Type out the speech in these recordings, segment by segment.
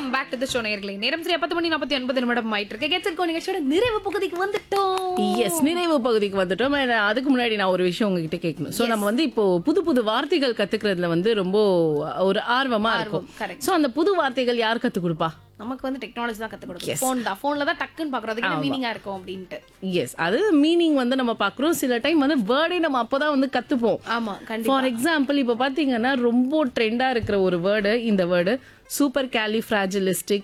Welcome back to the show நேயர்களே நேரம் சரியா பத்து மணி நாற்பத்தி ஒன்பது நிமிடம் ஆயிட்டு இருக்கு கேட்டிருக்கோம் நிகழ்ச்சியோட நிறைவு பகுதிக்கு வந்துட்டோம் எஸ் நிறைவு பகுதிக்கு வந்துட்டோம் And அதுக்கு முன்னாடி நான் ஒரு விஷயம் உங்ககிட்ட கேட்கணும் சோ நம்ம வந்து இப்போ புது புது வார்த்தைகள் கத்துக்கிறதுல வந்து ரொம்ப ஒரு ஆர்வமா இருக்கும் correct. சோ அந்த புது வார்த்தைகள் யார் கத்து கொடுப்பா நமக்கு வந்து டெக்னாலஜி தான் கத்து கொடுக்கும் ஃபோன் தான் ஃபோன்ல தான் டக்குன்னு பாக்குறதுக்கு என்ன மீனிங்கா இருக்கும் அப்படின்ட்டு எஸ் அது மீனிங் வந்து நம்ம பாக்குறோம் சில டைம் வந்து வேர்டே நம்ம அப்பதான் வந்து கத்துப்போம் ஆமா கண்டிப்பா ஃபார் எக்ஸாம்பிள் இப்ப பாத்தீங்கன்னா ரொம்ப ட்ரெண்டா இருக்கிற ஒரு வேர்டு இந்த வேர்டு சூப்பர் கேலி ஃபிராஜிலிஸ்டிக்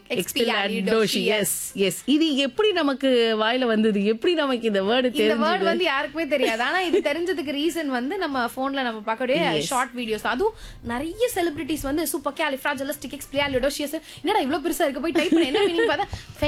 எஸ் எஸ் இது எப்படி நமக்கு வாயில வந்தது எப்படி நமக்கு இந்த வேர்டு இந்த தெரிஞ்சு வேர்ட் வந்து யாருக்குமே தெரியாது ஆனா இது தெரிஞ்சதுக்கு ரீசன் வந்து நம்ம போன்ல நம்ம பார்க்கக்கூடிய ஷார்ட் வீடியோஸ் அதுவும் நிறைய செலிபிரிட்டிஸ் வந்து சூப்பர் கேலிஃப்ராஜலிஸ்டிக் எக்ஸ்பிளியாலிடோஷியஸ் என்னடா இவ்ளோ பெருசா இருக்கு போய் டைப் பண்ண என்ன மீனிங் பார்த்தா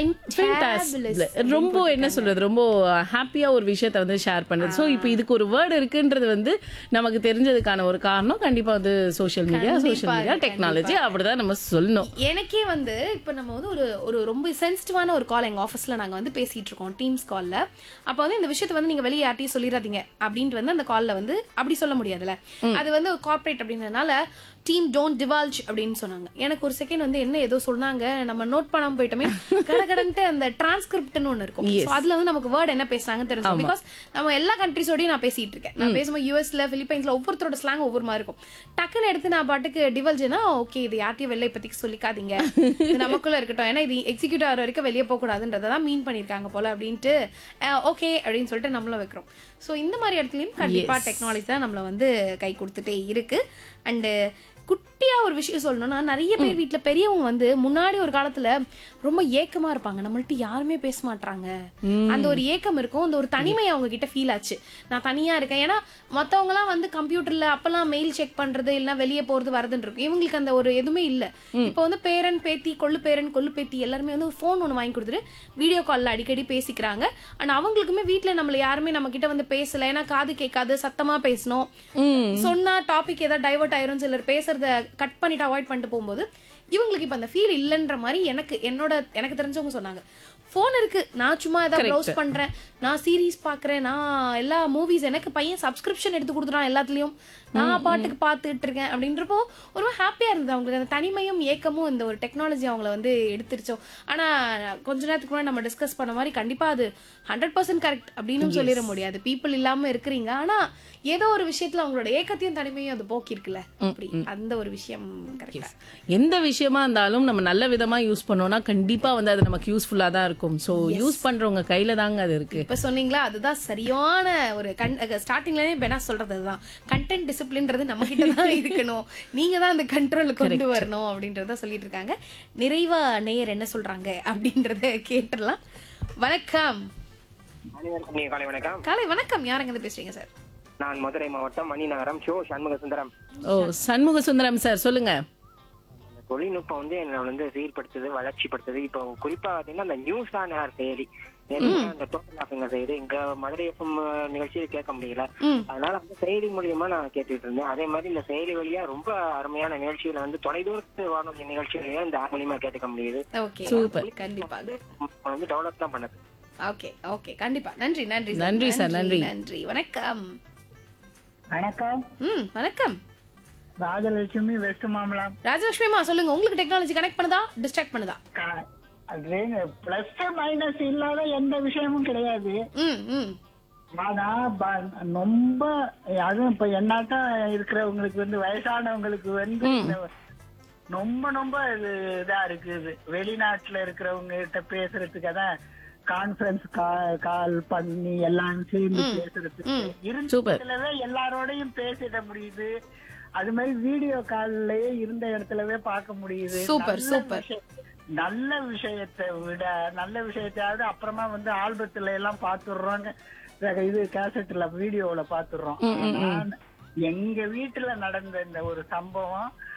Fantastic. ஃபென்டாபிளஸ் ரொம்ப என்ன சொல்றது ரொம்ப ஹாப்பியா ஒரு விஷயத்த வந்து ஷேர் பண்ணுது சோ இப்போ இதுக்கு ஒரு வேர்டு இருக்குன்றது வந்து நமக்கு தெரிஞ்சதுக்கான ஒரு காரணம் கண்டிப்பா வந்து social media social media technology அப்படிதான் நம்ம சொல்லணும் எனக்கே வந்து இப்ப நம்ம வந்து ஒரு ஒரு ரொம்ப சென்சிட்டிவான ஒரு கால் எங்க ஆஃபீஸ்ல நாங்க வந்து பேசிட்டு இருக்கோம் டீம்ஸ் கால்ல அப்ப வந்து இந்த விஷயத்தை வந்து நீங்க வெளியே யார்ட்டையும் சொல்லிடாதீங்க அப்படின்ட்டு வந்து அந்த கால்ல வந்து அப்படி சொல்ல முடியாதுல்ல அது வந்து கார்ப்பரேட் அப்படின்றதுனால டீம் டோன்ட் டிவால்ஜ் அப்படின்னு சொன்னாங்க எனக்கு ஒரு செகண்ட் வந்து என்ன ஏதோ சொன்னாங்க நம்ம நோட் பண்ணாம போயிட்டோமே கடகடன்ட்டு அந்த டிரான்ஸ்கிரிப்ட்னு ஒன்னு இருக்கும் So அதுல வந்து நமக்கு வேர்ட் என்ன பேசுறாங்கன்னு தெரிஞ்சு பிகாஸ் நம்ம எல்லா கண்ட்ரிஸோடயும் நான் பேசிட்டு இருக்கேன் நான் பேசும்போது யூஎஸ்ல பிலிப்பைன்ஸ்ல ஒவ்வொருத்தரோட ஸ்லாங் ஒவ்வொரு மாதிரி இருக்கும் டக்குன்னு எடுத்து நான் பாட்டுக்கு டிவல்ஜ்னா ஓகே இது யார்ட்டையும் வெளில இப்போதைக்கு சொல்லிக்காதீங்க இது நமக்குள்ள இருக்கட்டும் ஏன்னா இது எக்ஸிக்யூட் ஆகிற வரைக்கும் வெளியே போகக்கூடாதுன்றதை தான் மீன் பண்ணியிருக்காங்க போல அப்படின்ட்டு ஓகே அப்படின்னு சொல்லிட்டு நம்மளும் வைக்கிறோம் ஸோ இந்த மாதிரி இடத்துலையும் கண்டிப்பா டெக்னாலஜி தான் நம்மளை வந்து கை கொடுத்துட்டே இருக்கு அண்டு குட்டியா ஒரு விஷயம் சொல்லணும்னா நிறைய பேர் வீட்ல பெரியவங்க வந்து முன்னாடி ஒரு காலத்துல ரொம்ப ஏக்கமா இருப்பாங்க நம்மள்ட்ட யாருமே பேச மாட்டாங்க அந்த ஒரு ஏக்கம் இருக்கும் அந்த ஒரு தனிமை அவங்க கிட்ட ஃபீல் ஆச்சு நான் தனியா இருக்கேன் ஏன்னா மத்தவங்க எல்லாம் வந்து கம்ப்யூட்டர்ல அப்பெல்லாம் மெயில் செக் பண்றது இல்ல வெளியே போறது வரதுன்னு இருக்கும் இவங்களுக்கு அந்த ஒரு எதுவுமே இல்ல இப்போ வந்து பேரன் பேத்தி கொள்ளு பேரன் கொள்ளு பேத்தி எல்லாருமே வந்து ஒரு ஃபோன் ஒன்று வாங்கி கொடுத்துட்டு வீடியோ கால்ல அடிக்கடி பேசிக்கிறாங்க அண்ட் அவங்களுக்குமே வீட்ல நம்மள யாருமே நம்ம கிட்ட வந்து பேசல ஏன்னா காது கேட்காது சத்தமா பேசணும் சொன்னா டாபிக் ஏதாவது டைவர்ட் ஆயிரும் சிலர் பேசுறத கட் பண்ணிட்டு அவாய்ட் பண்ணிட்டு போகும்போது இவங்களுக்கு இப்ப அந்த ஃபீல் இல்லைன்ற மாதிரி எனக்கு என்னோட எனக்கு தெரிஞ்சவங்க சொன்னாங்க ஃபோன் இருக்கு நான் சும்மா ஏதாவது ப்ரௌஸ் பண்றேன் நான் சீரீஸ் பாக்குறேன் நான் எல்லா மூவிஸ் எனக்கு பையன் சப்ஸ்கிரிப்ஷன் எடுத்து கொடுத்துறான் எல்லாத்துலயும் நான் பாட்டுக்கு பார்த்துட்டு இருக்கேன் அப்படின்றப்போ ஒரு ஹாப்பியா இருந்தது அவங்களுக்கு அந்த தனிமையும் ஏக்கமும் இந்த ஒரு டெக்னாலஜி அவங்கள வந்து எடுத்துருச்சோம் ஆனா கொஞ்ச நேரத்துக்கு முன்னாடி நம்ம டிஸ்கஸ் பண்ண மாதிரி கண்டிப்பா அது ஹண்ட்ரட் பர்சன்ட் கரெக்ட் அப்படின்னு சொல்லிட முடியாது பீப்புள் இல்லாம இருக்கிறீங்க ஆனா ஏதோ ஒரு விஷயத்துல அவங்களோட ஏக்கத்தையும் தனிமையும் அது போக்கி இருக்குல்ல அப்படி அந்த ஒரு விஷயம் கரெக்டா எந்த விஷயமா இருந்தாலும் நம்ம நல்ல விதமா யூஸ் பண்ணோம்னா கண்டிப்பா வந்து அது நமக்கு யூஸ்ஃபுல்லா தான் இருக்கும் சோ யூஸ் பண்றவங்க கையில தாங்க அது இருக்கு இப்ப சொன்னீங்களா அதுதான் சரியான ஒரு கண் ஸ்டார்டிங்ல இப்ப என்ன சொல்றது அதுதான் கண்டென்ட் டிசிப்ளின்றது நம்ம கிட்ட தான் இருக்கணும் நீங்க தான் அந்த கண்ட்ரோல் கொண்டு வரணும் அப்படின்றத சொல்லிட்டு இருக்காங்க நிறைவா நேயர் என்ன சொல்றாங்க அப்படின்றத கேட்டுடலாம் வணக்கம் அனைவருக்கும் இனிய காலை வணக்கம் காலை வணக்கம் யாருங்க இருந்து பேசுறீங்க சார் நான் மதுரை மாவட்டம் மணிநகரம் ஷோ சண்முக சுந்தரம் ஓ சண்முக சுந்தரம் சார் சொல்லுங்க இந்த தொழில்நுட்பம் வந்து என்னை வந்து சீர்படுத்துது வளர்ச்சிப்படுத்துது இப்போ குறிப்பா பாத்தீங்கன்னா அந்த நியூஸ் ஆன் ஏர் செயலி ஏன்னா அந்த டோட்டல் ஆஃபிங்க செய்யுது இங்க மதுரை எஃப்எம் நிகழ்ச்சியில் கேட்க முடியல ம். அதனால வந்து செயலி மூலியமா நான் கேட்டுட்டு இருந்தேன் அதே மாதிரி இந்த செயலி வழியா ரொம்ப அருமையான நிகழ்ச்சிகளை வந்து தொலைதூரத்து வானொலி நிகழ்ச்சிகளையும் இந்த ஆப் மூலியமா கேட்டுக்க முடியுது ஓகே Super. கண்டிப்பா இப்ப வந்து டெவலப் தான் பண்ணுது ஓகே ஓகே கண்டிப்பா நன்றி நன்றி sir. நன்றி sir, நன்றி. நன்றி வணக்கம் வணக்கம் ம் வணக்கம் ராஜலட்சுமி வெஸ்ட் மாமலம் ராஜலட்சுமிமா சொல்லுங்க உங்களுக்கு டெக்னாலஜி கனெக்ட் பண்ணுதா டிஸ்ட்ராக்ட் பண்ணுதா பிளஸ் மைனஸ் இல்லாத எந்த விஷயமும் கிடையாது ம் ம் ஆனா ப- ரொம்ப அதுவும் இப்ப என்னாட்டம் இருக்கிறவங்களுக்கு வந்து வயசானவங்களுக்கு வந்து இந்த ரொம்ப ரொம்ப இது இதா இருக்குது வெளிநாட்டுல இருக்கிறவங்க கிட்ட பேசுறதுக்கு அதான் கான்ஃபரன்ஸ் கால் பண்ணி எல்லாம் சேர்ந்து பேசுறதுக்கு இருந்த Super. இடத்துலவே எல்லாரோடையும் பேசிட முடியுது அது மாதிரி வீடியோ கால்லயே இருந்த இடத்துலவே பார்க்க முடியுது Super, நல்ல super. விஷயம். நல்ல விஷயத்தை விட நல்ல விஷயத்தையாவது அப்புறமா வந்து ஆல்பத்துல எல்லாம் பாத்துடுறோங்க இது கேசட்ல வீடியோல பாத்துடுறோம் நான் எங்க வீட்டுல நடந்த இந்த ஒரு சம்பவம்